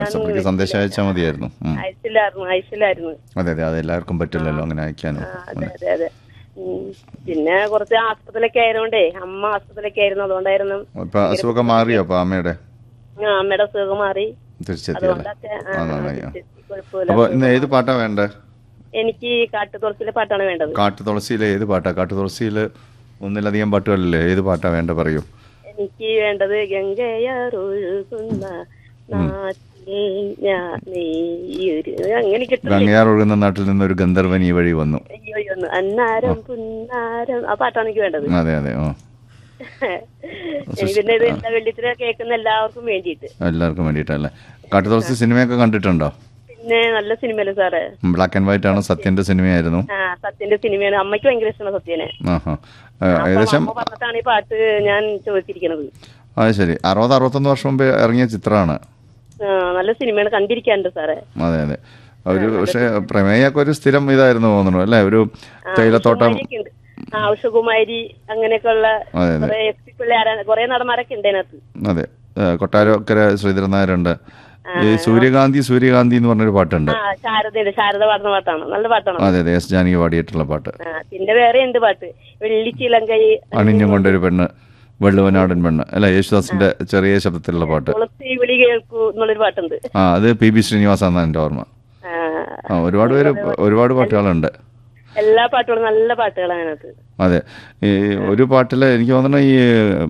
വാട്സപ്പിലേക്ക് സന്ദേശം അയച്ചാൽ മതിയായിരുന്നു ഉം. അയച്ചില്ലായിരുന്നു അയച്ചില്ലായിരുന്നു അതെ അതെ അത് എല്ലാവർക്കും പറ്റില്ലല്ലോ അങ്ങനെ അയക്കാനും ആ, അതെ അതെ അതെ ഉം. പിന്നെ കുറച്ച് ആസ്പത്രിയിലൊക്കെ ആയതുകൊണ്ടേ അമ്മ ആസ്പത്രിയിലൊക്കെ ആയിരുന്നു അതുകൊണ്ടായിരുന്നു ഇപ്പൊ അസുഖമൊക്കെ മാറിയോ അപ്പൊ അമ്മയുടെ ആ, അമ്മയുടെ സുഖം മാറി തിരിച്ചെത്തിയല്ലേ അതുകൊണ്ടൊക്കെ ആ, ആ നന്നായി ആ. കുഴപ്പമില്ല അപ്പൊ ഇന്ന് ഏത് പാട്ടാ വേണ്ടേ എനിക്ക് കാട്ടുതുളസിലെ പാട്ടാണ് വേണ്ടത് കാട്ടു തുളസിയിലെ ഏത് പാട്ടാ കാട്ടു തുളസിയിൽ ഒന്നിലധികം പാട്ടുകളില്ലേ ഏത് പാട്ടാ വേണ്ട പറയൂ എനിക്ക് വേണ്ടത് ഗംഗയാറൊഴുകുന്ന നാട്ടിൽ ഞാൻ നീയൊരു അങ്ങനെ കിട്ടും ഗംഗയാർ ഒഴുകുന്ന നാട്ടിൽ നിന്ന് ഒരു ഗന്ധർവൻ ഈ വഴി വന്നു അയ്യോ അയ്യോ, ഒന്ന് അന്നാരം പുന്നാരം ആ പാട്ടാണ് എനിക്ക് വേണ്ടത് അതെ അതെ ഓ എനിക്ക് പിന്നെ ഇത് എല്ലാ വെള്ളിത്തിര കേൾക്കുന്ന എല്ലാവർക്കും വേണ്ടിയിട്ട് എല്ലാവർക്കും വേണ്ടിയിട്ടല്ലേ കാട്ടു തുളസി സിനിമയൊക്കെ കണ്ടിട്ടുണ്ടോ പിന്നെ നല്ല സിനിമയല്ലേ സാറേ ബ്ലാക്ക് ആൻഡ് വൈറ്റ് ആണ് സത്യന്റെ സിനിമയായിരുന്നു ആ സത്യന്റെ സിനിമയാണ് അമ്മയ്ക്ക് ഭയങ്കര ഇഷ്ടമാണ് സത്യനെ ആഹാ ആ, ഏകദേശം അമ്മ പറഞ്ഞിട്ടാണ് ഈ പാട്ട് ഞാൻ ചോദിച്ചിരിക്കുന്നത് അത് ശരി അറുപത് അറുപത്തൊന്ന് വർഷം മുമ്പ് ഇറങ്ങിയ ചിത്രമാണ് ആ, നല്ല സിനിമയാണ് കണ്ടിരിക്കാനുണ്ട് സാറേ അതെ അതെ ഒരു പക്ഷേ പ്രമേയൊക്കെ ഒരു സ്ഥിരം ഇതായിരുന്നു തോന്നുന്നു അല്ലേ ഒരു തേയിലത്തോട്ടം ഉഷകുമാരിയൊക്കെ ഉണ്ട്. ആ ഉഷകുമാരി അങ്ങനെയൊക്കെ ഉള്ള അതെ അതെ കുറെ എസ് പി പിള്ളേരാ കുറെ നടന്മാരൊക്കെ ഉണ്ട് അതിനകത്ത് അതെ ഏ, കൊട്ടാരക്കര ശ്രീധരൻ നായരുണ്ട് ഈ സൂര്യകാന്തി സൂര്യകാന്തി എന്ന് പറഞ്ഞൊരു പാട്ടുണ്ട് ആ ശാരദയുണ്ട് ശാരദ പാടുന്ന പാട്ടാണ് നല്ല പാട്ടാണ് അതെ അതെ എസ് ജാനകി പാടിയിട്ടുള്ള പാട്ട് ആ, പിന്നെ വേറെ ഉണ്ട് പാട്ട് വെള്ളിച്ചിലങ്കൈ അണിഞ്ഞും കൊണ്ടൊരു പെണ്ണ് വെള്ളുവനാടൻ പെണ്ണ് അല്ല യേശുദാസിന്റെ ചെറിയ ശബ്ദത്തിലുള്ള പാട്ട് തുളസി വിളി കേൾക്കൂ എന്നുള്ളൊരു പാട്ടുണ്ട് ആ അത് പി ബി ശ്രീനിവാസ് എന്നാണ് എൻ്റെ ഓർമ്മ ആ, ആ ഒരുപാട് പേര് ഒരുപാട് പാട്ടുകളുണ്ട് എല്ലാ പാട്ടുകളും നല്ല പാട്ടുകളാണ് അതിനകത്ത് അതെ ഈ ഒരു പാട്ടിൽ എനിക്ക് തോന്നുന്നു ഈ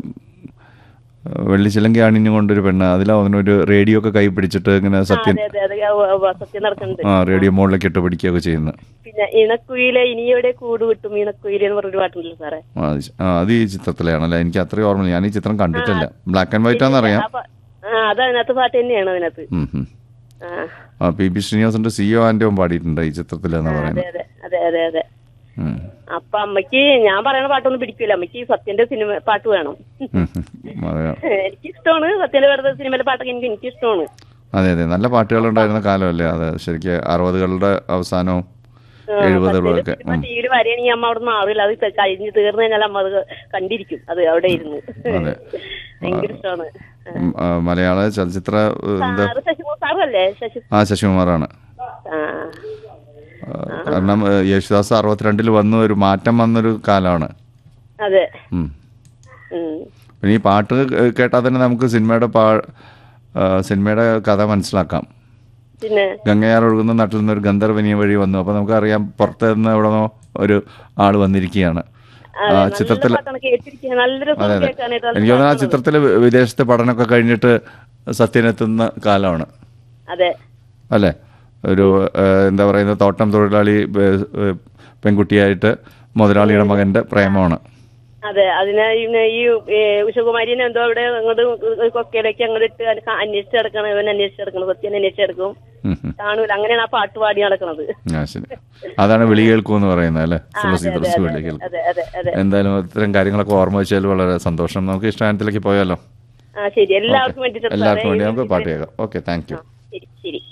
വെള്ളിച്ചിലങ്കി അണിഞ്ഞുകൊണ്ടൊരു പെണ്ണ് അതിലാ തോന്നുന്നു ഒരു റേഡിയോ ഒക്കെ കൈ പിടിച്ചിട്ട് ഇങ്ങനെ സത്യൻ അതെ അതെ അതെ ഉവ്വ് ഉവ്വ് സത്യം നടക്കുന്നുണ്ട് ആ റേഡിയോ മോളിലേക്ക് ഇട്ട് പിടിക്കുകയൊക്കെ ചെയ്യുന്നത് പിന്നെ ഇണക്കുയിലെ ഇനിയോടെ കൂട് കിട്ടും ഇണക്കുയിലെ എന്ന് പറഞ്ഞൊരു പാട്ടുണ്ടല്ലോ സാറേ ആ, അത് ശ- ആ, അത് ഈ ചിത്രത്തിലാണല്ലേ എനിക്ക് അത്രയും ഓർമ്മയില്ല ഞാൻ ഈ ചിത്രം കണ്ടിട്ടില്ല ബ്ലാക്ക് ആൻഡ് വൈറ്റ് ആണെന്നറിയാം ആ പാ- ആ അത് അതിനകത്ത് പാട്ട് തന്നെയാണ് അതിനകത്ത് ഉം, ഉം. ആ ആ പി ബി ശ്രീനിവാസന്റെ സിഒ ആൻഡവും പാടിയിട്ടുണ്ട് ഈ ചിത്രത്തിൽ എന്ന് അതെ പറയുന്നത് അതെ അതെ അതെ അതെ ഉം. അപ്പൊ അമ്മയ്ക്ക് ഞാൻ പറയണ പാട്ടൊന്നും പിടിക്കില്ല അമ്മയ്ക്ക് സത്യന്റെ സിനിമ പാട്ട് വേണം ഉം, ഉം. അറിയാം. എനിക്ക് ഇഷ്ടമാണ് സത്യന്റെ വെറുതെ സിനിമയിലെ പാട്ടൊക്കെ എനിക്ക് എനിക്ക് ഇഷ്ടമാണ് അതെ അതെ നല്ല പാട്ടുകളുണ്ടായിരുന്ന കാലമല്ലേ അത് ശരിക്കും അറുപതുകളുടെ അവസാനവും എഴുപതുകളൊക്കെ സിനിമ ടി വിയിൽ വരികയാണെങ്കിൽ അമ്മ അവിടെ മാറില്ല അത് ക- കഴിഞ്ഞ് തീർന്നു കഴിഞ്ഞാൽ അമ്മ അത് കണ്ടിരിക്കും അത് അവിടെ ഇരുന്ന് അതെ. ഭയങ്കര ഇഷ്ടമാണ് ഉം, ആ, മലയാള ചലച്ചിത്ര ഏഹ്, എന്താ സാറ് ശശികുമാർ സാറല്ലേ ശശി ആ ശശികുമാറാണ് ആ ആ, കാരണം ഏഹ്, യേശുദാസ് അറുപത്തിരണ്ടിൽ വന്ന ഒരു മാറ്റം വന്നൊരു കാലമാണ് അതെ ഉം. ഉം. പിന്നെ ഈ പാട്ട് കേ- കേട്ടാൽ തന്നെ നമുക്ക് സിനിമയുടെ പാ ആ, സിനിമയുടെ കഥ മനസ്സിലാക്കാം പിന്നെ ഗംഗയാർ ഒഴുകുന്ന നാട്ടിൽ നിന്ന് ഒരു ഗന്ധർവനിയ വഴി വന്നു അപ്പോൾ നമുക്കറിയാം പുറത്ത് നിന്ന് എവിടെ നിന്നോ ഒരു ആൾ വന്നിരിക്കുകയാണ് ആ അതെ, നല്ല ചിത്രത്തിൽ പാട്ടാണ് കേട്ടിരിക്കുക നല്ല അതെ രസം അതെ കേൾക്കാനായിട്ട് നല്ല എനിക്ക് തോന്നുന്നു ആ പാട്ടാണ്. ചിത്രത്തിൽ വിദേശത്തെ പഠനമൊക്കെ കഴിഞ്ഞിട്ട് സത്യനെത്തുന്ന കാലമാണ് അതെ അല്ലേ ഒരു ഏഹ്, എന്താ പറയുന്നത് തോട്ടം തൊഴിലാളി ഏഹ്, ഏഹ്, പെൺകുട്ടിയായിട്ട് മുതലാളിയുടെ മകന്റെ പ്രേമമാണ് അതെ അതിന് ഈ- ഈ ഏ, ഉഷകുമാരിനെ എന്തോ അവിടെ അങ്ങോട്ട് കൊക്കയിലേക്ക് അങ്ങോട്ട് ഇട്ട് അത് കാ- അന്വേഷിച്ച് നടക്കണം ഇവൻ അന്വേഷിച്ച് നടക്കണം സത്യൻ അന്വേഷിച്ച് നടക്കും ഉം, ഉം. കാണൂല അങ്ങനെയാണ് ആ പാട്ട് പാടി നടക്കുന്നത് ആ ശരി അതാണ് വിളി കേൾക്കൂ എന്ന് പറയുന്നത് അല്ലേ തുളസി അതെ, തുളസി അതെ, വിളി കേൾക്കൂ അതെ അതെ അതെ എന്തായാലും ഇത്തരം കാര്യങ്ങളൊക്കെ ഓർമ്മ വെച്ചാൽ വളരെ സന്തോഷം നമുക്ക് ഇഷ്ടാനത്തിലേക്ക് പോയാലോ ആ ശരി എല്ലാവർക്കും വേണ്ടിയിട്ട് എല്ലാവർക്കും വേണ്ടി നമുക്ക് പാട്ട് കേൾക്കാം ഓക്കെ താങ്ക് യു ശരി ശരി